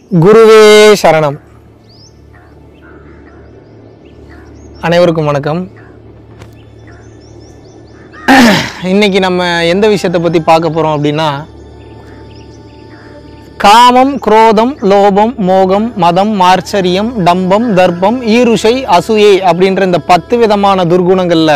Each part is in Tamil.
குருவே சரணம் அனைவருக்கும் வணக்கம் இன்னைக்கு நம்ம எந்த விஷயத்தை பற்றி பார்க்க போகிறோம் அப்படின்னா காமம் குரோதம் லோபம் மோகம் மதம் மார்ச்சரியம் டம்பம் தர்ப்பம் ஈருஷை அசூயை அப்படின்ற இந்த பத்து விதமான துர்குணங்களில்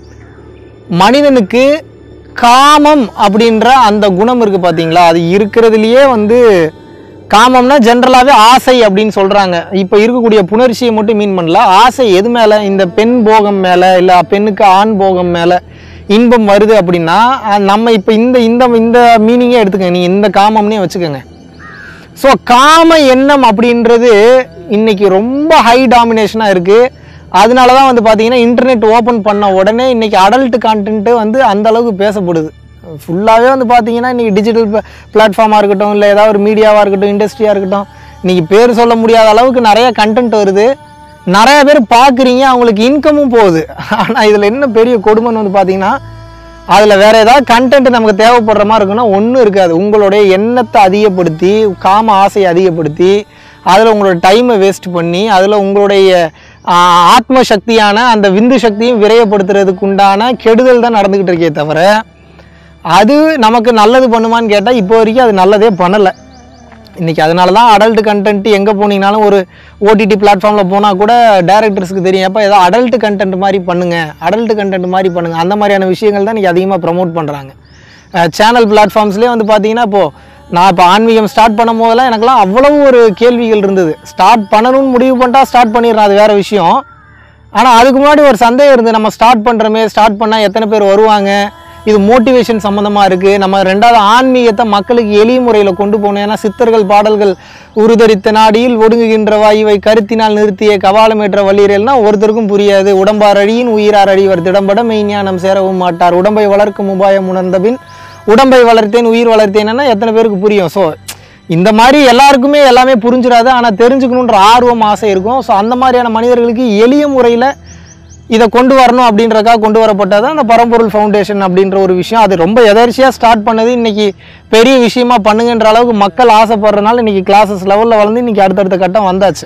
மனிதனுக்கு காமம் அப்படின்ற அந்த குணம் இருக்குது பார்த்தீங்களா அது இருக்கிறதுலையே வந்து காமம்னா ஜென்ரலாகவே ஆசை அப்படின்னு சொல்கிறாங்க இப்போ இருக்கக்கூடிய புணர்ச்சியை மட்டும் மீன் பண்ணல ஆசை எது மேலே இந்த பெண் போகம் மேலே இல்லை பெண்ணுக்கு ஆண் போகம் மேலே இன்பம் வருது அப்படின்னா அஹ் நம்ம இப்போ இந்த இந்த இந்த மீனிங்கே எடுத்துக்கங்க நீங்கள் இந்த காமம்னே வச்சுக்கோங்க ஸோ காம எண்ணம் அப்படின்றது இன்னைக்கு ரொம்ப ஹை டாமினேஷனாக இருக்குது அதனால தான் வந்து பார்த்தீங்கன்னா இன்டர்நெட் ஓப்பன் பண்ண உடனே இன்னைக்கு அடல்ட் கான்டென்ட்டு வந்து அந்த அளவுக்கு பேசப்படுது ஃபுல்லாகவே வந்து பார்த்தீங்கன்னா இன்றைக்கி டிஜிட்டல் பிளாட்ஃபார்மாக இருக்கட்டும் இல்லை ஏதாவது ஒரு மீடியாவாக இருக்கட்டும் இண்டஸ்ட்ரியாக இருக்கட்டும் இன்றைக்கி பேர் சொல்ல முடியாத அளவுக்கு நிறைய கண்டென்ட் வருது நிறைய பேர் பார்க்குறீங்க அவங்களுக்கு இன்கமும் போகுது ஆனால் இதில் என்ன பெரிய கொடுமைன்னு வந்து பார்த்தீங்கன்னா அதில் வேற ஏதாவது கண்டென்ட் நமக்கு தேவைப்படுற மாதிரி இருக்குன்னா ஒன்றும் இருக்காது உங்களுடைய எண்ணத்தை அதிகப்படுத்தி காம ஆசையை அதிகப்படுத்தி அதில் உங்களோட டைமை வேஸ்ட் பண்ணி அதில் உங்களுடைய ஆஹ், ஆத்ம சக்தியான அந்த விந்து சக்தியும் விரயப்படுத்துறதுக்கு உண்டான கெடுதல் தான் நடந்துக்கிட்டு இருக்கே தவிர அது நமக்கு நல்லது பண்ணுமான்னு கேட்டால் இப்போ வரைக்கும் அது நல்லதே பண்ணலை இன்றைக்கி அதனால தான் அடல்ட் கண்டென்ட் எங்கே போனீங்கனாலும் ஒரு ஓடிடி பிளாட்ஃபார்மில் போனால் கூட டேரக்டர்ஸ்க்கு தெரியும் அப்போ ஏதோ அடல்ட் கண்டென்ட் மாதிரி பண்ணுங்கள் அடல்ட் கண்டென்ட் மாதிரி பண்ணுங்கள் அந்த மாதிரியான விஷயங்கள் தான் இன்றைக்கி அதிகமாக ப்ரமோட் பண்ணுறாங்க சேனல் பிளாட்ஃபார்ம்ஸ்லேயே வந்து பார்த்தீங்கன்னா இப்போது நான் இப்போ ஆன்மீகம் ஸ்டார்ட் பண்ணும் போதெல்லாம் எனக்குலாம் அவ்வளவு ஒரு கேள்விகள் இருந்தது ஸ்டார்ட் பண்ணணும்னு முடிவு பண்ணிட்டா ஸ்டார்ட் பண்ணிடுறேன் அது வேறு விஷயம் ஆனால் அதுக்கு முன்னாடி ஒரு சந்தேகம் இருந்து நம்ம ஸ்டார்ட் பண்ணுறோமே ஸ்டார்ட் பண்ணால் எத்தனை பேர் வருவாங்க இது மோட்டிவேஷன் சம்மந்தமாக இருக்குது நம்ம ரெண்டாவது ஆன்மீகத்தை மக்களுக்கு எளிய முறையில் கொண்டு போகணும் ஏன்னா சித்தர்கள் பாடல்கள் உருதரித்த நாடியில் ஒடுங்குகின்ற வாயுவை கருத்தினால் நிறுத்திய கபாலமேற்ற வல்லீரல்னா ஒருத்தருக்கும் புரியாது உடம்பார் அழியின் உயிரார் அழிவர் திடம்பட மெய்ஞானம் சேரவும் மாட்டார் உடம்பை வளர்க்கும் உபாயம் உணர்ந்தபின் உடம்பை வளர்த்தேன் உயிர் வளர்த்தேன்னா எத்தனை பேருக்கு புரியும் ஸோ இந்த மாதிரி எல்லாருக்குமே எல்லாமே புரிஞ்சிடாது ஆனால் தெரிஞ்சுக்கணுன்ற ஆர்வம் ஆசை இருக்கும் ஸோ அந்த மாதிரியான மனிதர்களுக்கு எளிய முறையில் இதை கொண்டு வரணும் அப்படின்றக்காக கொண்டு வரப்பட்டது அந்த பரம்பொருள் ஃபவுண்டேஷன் அப்படின்ற ஒரு விஷயம் அது ரொம்ப எதர்ச்சியாக ஸ்டார்ட் பண்ணது இன்னைக்கு பெரிய விஷயமா பண்ணுங்கன்ற அளவுக்கு மக்கள் ஆசைப்படுறதுனால இன்னைக்கு கிளாஸஸ் லெவலில் வளர்ந்து இன்னைக்கு அடுத்தடுத்த கட்டம் வந்தாச்சு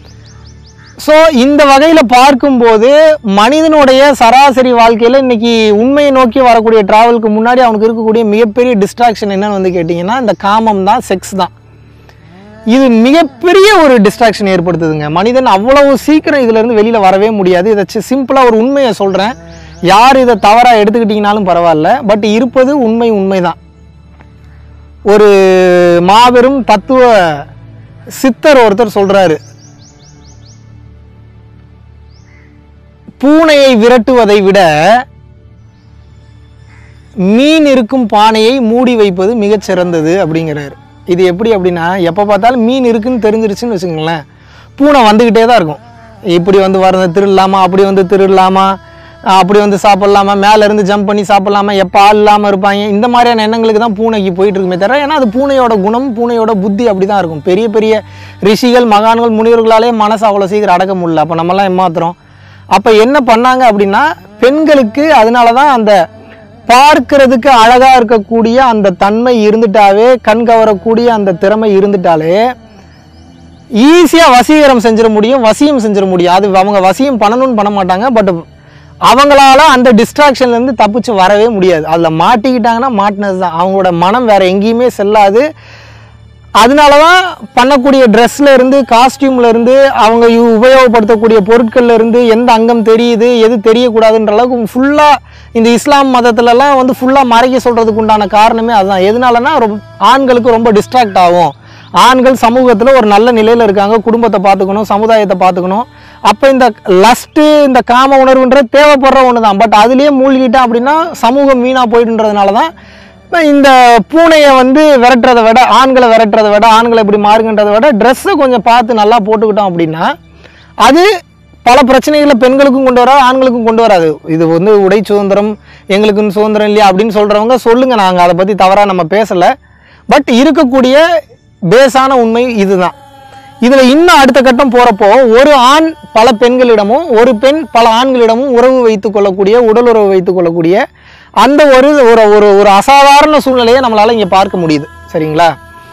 ஸோ இந்த வகையில் பார்க்கும்போது மனிதனுடைய சராசரி வாழ்க்கையில் இன்னைக்கு உண்மையை நோக்கி வரக்கூடிய டிராவலுக்கு முன்னாடி அவனுக்கு இருக்கக்கூடிய மிகப்பெரிய டிஸ்ட்ராக்ஷன் என்னன்னு வந்து கேட்டிங்கன்னா இந்த காமம் தான் செக்ஸ் தான் இது மிகப்பெரிய ஒரு டிஸ்ட்ராக்ஷன் ஏற்படுத்துதுங்க மனிதன் அவ்வளவு சீக்கிரம் இதுலேருந்து வெளியில் வரவே முடியாது இதை சிம்பிளாக ஒரு உண்மையை சொல்கிறேன் யார் இதை தவறாக எடுத்துக்கிட்டிங்கனாலும் பரவாயில்ல பட் இருப்பது உண்மை உண்மைதான் ஒரு மாபெரும் தத்துவ சித்தர் ஒருத்தர் சொல்கிறாரு பூனையை விரட்டுவதை விட மீன் இருக்கும் பானையை மூடி வைப்பது மிகச் சிறந்தது அப்படிங்கிறாரு இது எப்படி அப்படின்னா எப்போ பார்த்தாலும் மீன் இருக்குன்னு தெரிஞ்சிருச்சுன்னு வச்சுக்கோங்களேன் பூனை வந்துக்கிட்டே தான் இருக்கும் இப்படி வந்து வர திருடலாமா அப்படி வந்து திருடலாமா அப்படி வந்து சாப்பிட்லாமா மேலே இருந்து ஜம்ப் பண்ணி சாப்பிட்லாமா எப்போ ஆள் இல்லாமல் இருப்பாங்க இந்த மாதிரியான எண்ணங்களுக்கு தான் பூனைக்கு போயிட்டு இருக்குமே தவிர ஏன்னா அது பூனையோட குணம் பூனையோட புத்தி அப்படி தான் இருக்கும் பெரிய பெரிய ரிஷிகள் மகான்கள் முனிவர்களாலே மனசு அவ்வளோ சீக்கிரம் அடக்க முடியல அப்போ நம்மலாம் ஏமாத்துறோம் அப்போ என்ன பண்ணாங்க அப்படின்னா பெண்களுக்கு அதனால தான் அந்த பார்க்கிறதுக்கு அழகா இருக்கக்கூடிய அந்த தன்மை இருந்துட்டாவே கண் கவரக்கூடிய அந்த திறமை இருந்துட்டாலே ஈஸியாக வசீகரம் செஞ்சிட முடியும் வசியம் செஞ்சிட முடியும் அது அவங்க வசியம் பண்ணணும்னு பண்ண மாட்டாங்க பட் அவங்களால அந்த டிஸ்ட்ராக்ஷன்லேருந்து தப்பிச்சு வரவே முடியாது அதில் மாட்டிக்கிட்டாங்கன்னா மாட்டினது தான் அவங்களோட மனம் வேற எங்கேயுமே செல்லாது அதனால தான் பண்ணக்கூடிய ட்ரெஸ்ல இருந்து காஸ்டியூம்ல இருந்து அவங்க யு- உபயோகப்படுத்தக்கூடிய பொருட்கள்ல இருந்து எந்த அங்கம் தெரியுது எது தெரியக்கூடாதுன்ற அளவுக்கு ஃபுல்லா இந்த இஸ்லாம் மதத்துலலாம் வந்து ஃபுல்லா மறைக்க சொல்றதுக்கு உண்டான காரணமே அதுதான் எதனாலனா ரொம்ப ஆண்களுக்கு ரொம்ப டிஸ்ட்ராக்ட் ஆகும் ஆண்கள் சமூகத்தில் ஒரு நல்ல நிலையில் இருக்காங்க குடும்பத்தை பார்த்துக்கணும் சமுதாயத்தை பார்த்துக்கணும் அப்போ இந்த லஸ்ட்டு இந்த காம உணர்வுன்றது தேவைப்படுற ஒன்று தான் பட் அதுலேயே மூழ்கிட்டேன் அப்படின்னா சமூகம் வீணாக போயிட்டுன்றதுனால தான் இப்ப இந்த பூனையை வந்து விரட்டுறதை விட ஆண்களை விரட்டுறதை விட ஆண்களை இப்படி மாறுங்கன்றதை விட ட்ரெஸ்ஸை கொஞ்சம் பார்த்து நல்லா போட்டுக்கிட்டோம் அப்படின்னா அது பல பிரச்சனைகளை பெண்களுக்கும் கொண்டு வராது ஆண்களுக்கும் கொண்டு வராது இது வந்து உடை சுதந்திரம் எங்களுக்குன்னு சுதந்திரம் இல்லையா அப்படின்னு சொல்கிறவங்க சொல்லுங்கள் நாங்கள் அதை பற்றி தவறாக நம்ம பேசலை பட் இருக்கக்கூடிய பேஸான உண்மை இதுதான் இதில் இன்னும் அடுத்த கட்டம் போகிறப்போ ஒரு ஆண் பல பெண்களிடமும் ஒரு பெண் பல ஆண்களிடமும் உறவு வைத்துக் கொள்ளக்கூடிய உடலுறவு வைத்துக் கொள்ளக்கூடிய அந்த ஒரு ஒரு ஒரு ஒரு அசாதாரண சூழ்நிலையை நம்மளால் இங்கே பார்க்க முடியுது சரிங்களா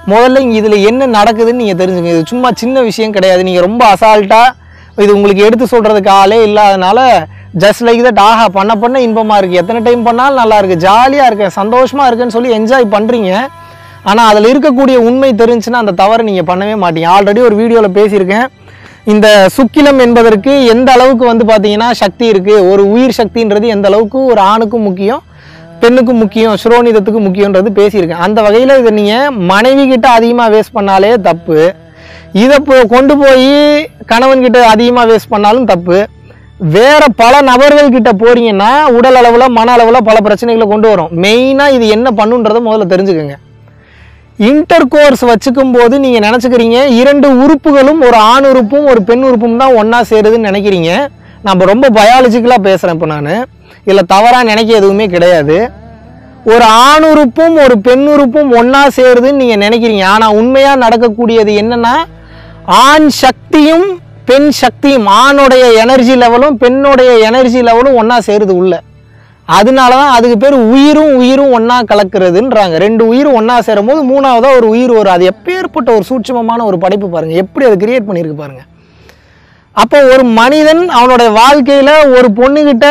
முதல்ல இங்கே இதில் என்ன நடக்குதுன்னு நீங்கள் தெரிஞ்சுங்க இது சும்மா சின்ன விஷயம் கிடையாது நீங்கள் ரொம்ப அசால்ட்டாக இது உங்களுக்கு எடுத்து சொல்கிறதுக்கு ஆளே இல்லாதனால ஜஸ்ட் லைக் தட் ஆஹா பண்ண பண்ண இன்பமாக இருக்குது எத்தனை டைம் பண்ணாலும் நல்லா இருக்குது ஜாலியாக இருக்கேன் சந்தோஷமாக இருக்குன்னு சொல்லி என்ஜாய் பண்ணுறீங்க ஆனால் அதில் இருக்கக்கூடிய உண்மை தெரிஞ்சுன்னா அந்த தவறை நீங்கள் பண்ணவே மாட்டீங்க ஆல்ரெடி ஒரு வீடியோவில் பேசியிருக்கேன் இந்த சுக்கிலம் என்பதற்கு எந்த அளவுக்கு வந்து பார்த்தீங்கன்னா சக்தி இருக்குது ஒரு உயிர் சக்தின்றது எந்த அளவுக்கு ஒரு ஆணுக்கும் முக்கியம் பெண்ணுக்கும் முக்கியம் சுரோனிதத்துக்கு முக்கியன்றது பேசியிருக்கேன் அந்த வகையில் இதை நீங்கள் மனைவி கிட்ட அதிகமாக வேஸ்ட் பண்ணாலே தப்பு இதை இப்போ கொண்டு போய் கணவன் கிட்ட அதிகமாக வேஸ்ட் பண்ணாலும் தப்பு வேற பல நபர்கள் கிட்ட போறீங்கன்னா உடல் அளவில் மன அளவில் பல பிரச்சனைகளை கொண்டு வரும் மெயினாக இது என்ன பண்ணுன்றதை முதல்ல தெரிஞ்சுக்கோங்க இன்டர் கோர்ஸ் வச்சுக்கும் போது நீங்கள் நினச்சிக்கிறீங்க இரண்டு உறுப்புகளும் ஒரு ஆண் உறுப்பும் ஒரு பெண் உறுப்பும் தான் ஒன்றா சேருதுன்னு நினைக்கிறீங்க நம்ம ரொம்ப பயாலஜிக்கலாக பேசுகிறேன் இப்போ நான் இதில் தவறாக நினைக்க எதுவுமே கிடையாது ஒரு ஆண் உறுப்பும் ஒரு பெண் உறுப்பும் ஒன்றா சேருதுன்னு நீங்கள் நினைக்கிறீங்க ஆனால் உண்மையாக நடக்கக்கூடியது என்னன்னா ஆண் சக்தியும் பெண் சக்தியும் ஆணுடைய எனர்ஜி லெவலும் பெண்ணுடைய எனர்ஜி லெவலும் ஒன்றா சேருது உள்ள அதனால தான் அதுக்கு பேர் உயிரும் உயிரும் ஒன்றா கலக்கிறதுன்றாங்க ரெண்டு உயிரும் ஒன்றா சேரும் போது மூணாவதாக ஒரு உயிர் வரும் அது எப்பேற்பட்ட ஒரு சூட்சமமான ஒரு படைப்பு பாருங்கள் எப்படி அதை கிரியேட் பண்ணியிருக்கு பாருங்க அப்போ ஒரு மனிதன் அவனுடைய வாழ்க்கையில் ஒரு பொண்ணுக்கிட்ட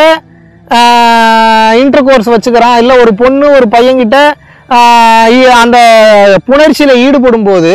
இன்டர் கோர்ஸ் வச்சுக்கிறான் இல்லை ஒரு பொண்ணு ஒரு பையன்கிட்ட ஆஹ் இ- அந்த புணர்ச்சியில் ஈடுபடும் போது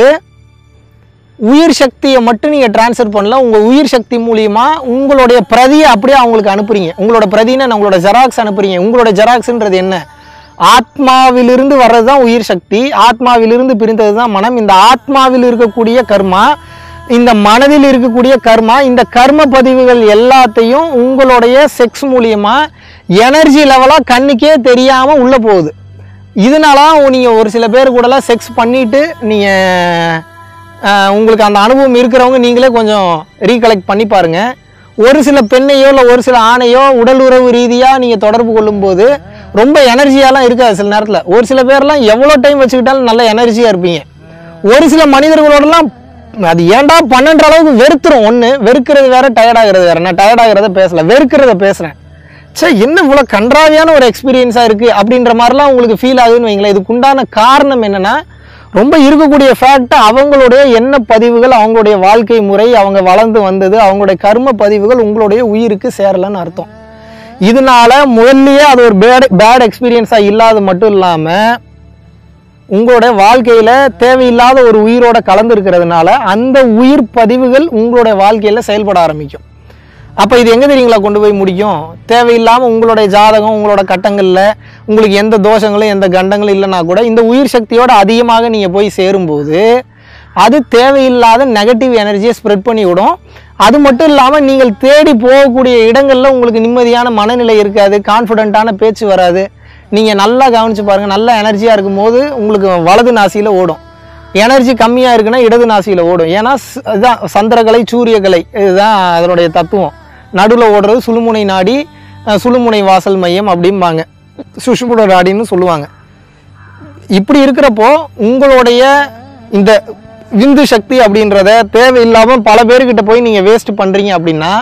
உயிர் சக்தியை மட்டும் நீங்கள் ட்ரான்ஸ்ஃபர் பண்ணல உங்கள் உயிர் சக்தி மூலியமா உங்களுடைய பிரதியை அப்படியே அவங்களுக்கு அனுப்புறீங்க உங்களோட பிரதினா உங்களோட ஜெராக்ஸ் அனுப்புறீங்க உங்களோட ஜெராக்ஸ்ன்றது என்ன ஆத்மாவிலிருந்து வர்றது தான் உயிர் சக்தி ஆத்மாவிலிருந்து பிரிந்தது தான் மனம் இந்த ஆத்மாவில் இருக்கக்கூடிய கர்மா இந்த மனதில் இருக்கக்கூடிய கர்மா இந்த கர்ம பதிவுகள் எல்லாத்தையும் உங்களுடைய செக்ஸ் மூலியமா எனர்ஜி லெவலாக கண்ணுக்கே தெரியாமல் உள்ளே போகுது இதனால நீங்கள் ஒரு சில பேர் கூடலாம் செக்ஸ் பண்ணிட்டு நீங்கள் ஆஹ் உங்களுக்கு அந்த அனுபவம் இருக்கிறவங்க நீங்களே கொஞ்சம் ரீகலெக்ட் பண்ணி பாருங்க ஒரு சில பெண்ணையோ இல்லை ஒரு சில ஆணையோ உடல் உறவு ரீதியாக நீங்கள் தொடர்பு கொள்ளும்போது ரொம்ப எனர்ஜியாலாம் இருக்காது சில நேரத்தில் ஒரு சில பேர்லாம் எவ்வளோ டைம் வச்சுக்கிட்டாலும் நல்ல எனர்ஜியாக இருப்பீங்க ஒரு சில மனிதர்களோடலாம் அது ஏன்டா பன்னெண்டு அளவுக்கு வெறுத்துரும் ஒன்று வெறுக்கிறது வேற டயர்டாகிறது வேற நான் டயர்டாகிறத பேசல வெறுக்கிறத பேசுகிறேன் சே என்ன இவ்வளோ கன்றாவியான ஒரு எக்ஸ்பீரியன்ஸாக இருக்குது அப்படின்ற மாதிரிலாம் உங்களுக்கு ஃபீல் ஆகுதுன்னு வைங்களேன் இதுக்கு உண்டான காரணம் என்னென்னா ரொம்ப இருக்கக்கூடிய ஃபேக்ட் அவங்களுடைய எண்ண பதிவுகள் அவங்களுடைய வாழ்க்கை முறை அவங்க வளர்ந்து வந்தது அவங்களுடைய கர்ம பதிவுகள் உங்களுடைய உயிருக்கு சேரலைன்னு அர்த்தம் இதனால முதல்லயே அது ஒரு பேட் பேட் எக்ஸ்பீரியன்ஸாக இல்லாத மட்டும் இல்லாமல் உங்களுடைய வாழ்க்கையில் தேவையில்லாத ஒரு உயிரோட கலந்து இருக்கிறதுனால அந்த உயிர் பதிவுகள் உங்களுடைய வாழ்க்கையில் செயல்பட ஆரம்பிக்கும் அப்போ இது எங்கே தெரியுங்களா கொண்டு போய் முடிக்கும் தேவையில்லாமல் உங்களுடைய ஜாதகம் உங்களோட கட்டங்களில் உங்களுக்கு எந்த தோஷங்களும் எந்த கண்டங்களும் இல்லைனா கூட இந்த உயிர் சக்தியோட அதிகமாக நீங்கள் போய் சேரும்போது அது தேவையில்லாத நெகட்டிவ் எனர்ஜியை ஸ்ப்ரெட் பண்ணி விடும் அது மட்டும் இல்லாமல் நீங்கள் தேடி போகக்கூடிய இடங்களில் உங்களுக்கு நிம்மதியான மனநிலை இருக்காது கான்ஃபிடென்ட்டான பேச்சு வராது நீங்கள் நல்லா கவனிச்சு பாருங்கள் நல்ல எனர்ஜியாக இருக்கும்போது உங்களுக்கு வலது நாசியில் ஓடும் எனர்ஜி கம்மியாக இருக்குன்னா இடது நாசியில் ஓடும் ஏன்னா ஸ்- இதுதான் சந்திரகலை சூரியகலை இதுதான் அதனுடைய தத்துவம் நடுவில் ஓடுறது சுழுமுனை நாடி அஹ், சுழுமுனை வாசல் மையம் அப்படிம்பாங்க சுஷுமுட நாடின்னு சொல்லுவாங்க இப்படி இருக்கிறப்போ உங்களுடைய இந்த விந்து சக்தி அப்படின்றத தேவையில்லாமல் பல பேர்கிட்ட போய் நீங்கள் வேஸ்ட் பண்ணுறீங்க அப்படின்னா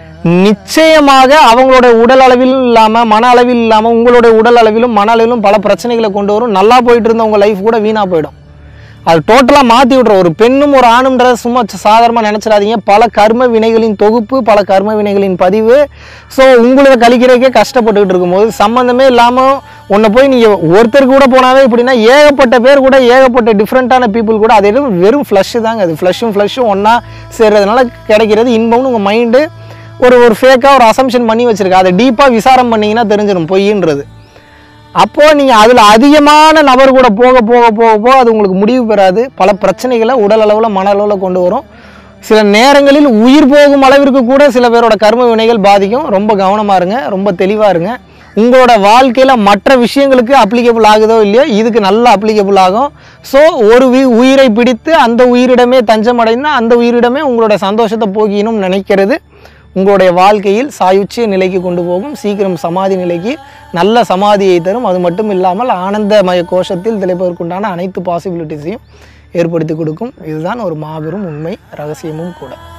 நிச்சயமாக அவங்களோட உடல் அளவிலும் இல்லாமல் மன அளவில் இல்லாமல் உங்களுடைய உடல் அளவிலும் மன அளவிலும் பல பிரச்சனைகளை கொண்டு வரும் நல்லா போயிட்டு இருந்த உங்கள் லைஃப் கூட வீணாக போயிடும் அது டோட்டலாக மாற்றி விட்றோம் ஒரு பெண்ணும் ஒரு ஆணுன்றத சும்மா சாதாரணமாக நினச்சிடாதீங்க பல கர்ம வினைகளின் தொகுப்பு பல கர்ம வினைகளின் பதிவு ஸோ உங்களை கழிக்கிறதுக்கே கஷ்டப்பட்டுக்கிட்டு இருக்கும்போது சம்மந்தமே இல்லாமல் உன்னை போய் நீங்கள் ஒருத்தருக்கு கூட போனாவே இப்படின்னா ஏகப்பட்ட பேர் கூட ஏகப்பட்ட டிஃப்ரெண்ட்டான பீப்புள் கூட அது எதுவும் வெறும் ஃப்ளஷ் தாங்க அது ஃப்ளஷும் ஃப்ளஷும் ஒன்றா சேர்றதுனால கிடைக்கிறது இன்பம்னு உங்கள் மைண்டு ஒரு ஒரு ஃபேக்காக ஒரு அசம்ஷன் பண்ணி வச்சிருக்கு அதை டீப்பாக விசாரம் பண்ணீங்கன்னா தெரிஞ்சிடும் பொய்ன்றது அப்போ நீங்க அதுல அதிகமான நபர் கூட போக போக போக போக அது உங்களுக்கு முடிவு பெறாது பல பிரச்சனைகளை உடல் அளவில் மன அளவில் கொண்டு வரும் சில நேரங்களில் உயிர் போகும் அளவிற்கு கூட சில பேரோட கர்ம வினைகள் பாதிக்கும் ரொம்ப கவனமா இருங்க ரொம்ப தெளிவா இருங்க உங்களோட வாழ்க்கையில மற்ற விஷயங்களுக்கு அப்ளிகபிள் ஆகுதோ இல்லையோ இதுக்கு நல்லா அப்ளிகபிள் ஆகும் ஸோ ஒரு வி- உயிரை பிடித்து அந்த உயிரிடமே தஞ்சமடைந்து அந்த உயிரிடமே உங்களோட சந்தோஷத்தை போகினும் நினைக்கிறது உங்களுடைய வாழ்க்கையில் சாயுச்சிய நிலைக்கு கொண்டு போகும் சீக்கிரம் சமாதி நிலைக்கு நல்ல சமாதியை தரும் அது மட்டும் இல்லாமல் ஆனந்தமய கோஷத்தில் திளைப்பதற்குண்டான அனைத்து பாசிபிலிட்டிஸையும் ஏற்படுத்தி கொடுக்கும் இதுதான் ஒரு மாபெரும் உண்மை ரகசியமும் கூட